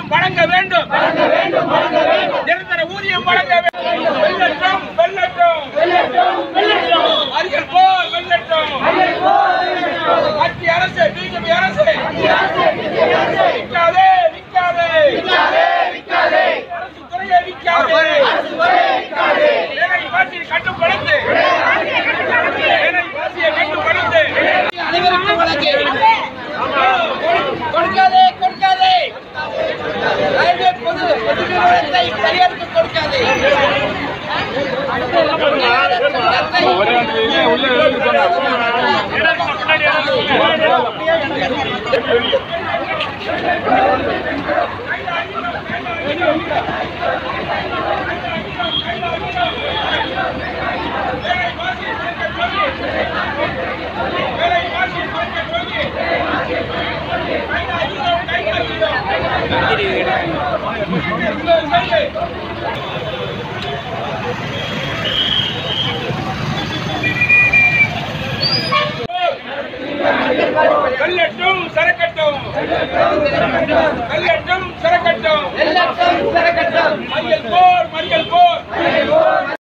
ஊதியம் வழங்க வேண்டும் நிரந்தர ஊதியம் வழங்க வேண்டும் வெள்ளட்டும் வெள்ளட்டும் அரியல் போல் வெள்ளட்டும் மத்திய அரசு பிஜேபி அரசு விக்காதே விக்காதே அரசு துறையை விக்காதே வேலை வாசியை கட்டுப்படுத்து வேலை வாசியை கட்டுப்படுத்து அனைவருக்கும் வழங்கு கொடுக்காதே கொடுக்காதே ரயில்வே பொது பொது நிறுவனத்தை தனியாருக்கு கொடுக்காதே வேலை வாசியை கட்டுப்படுத்து வெள்ளட்டும் சரக்கட்டும் வெள்ளட்டும் சரக்கட்டும் எல்லாத்தையும் திறக்கட்டும் மறியல் போர் மறியல் போர்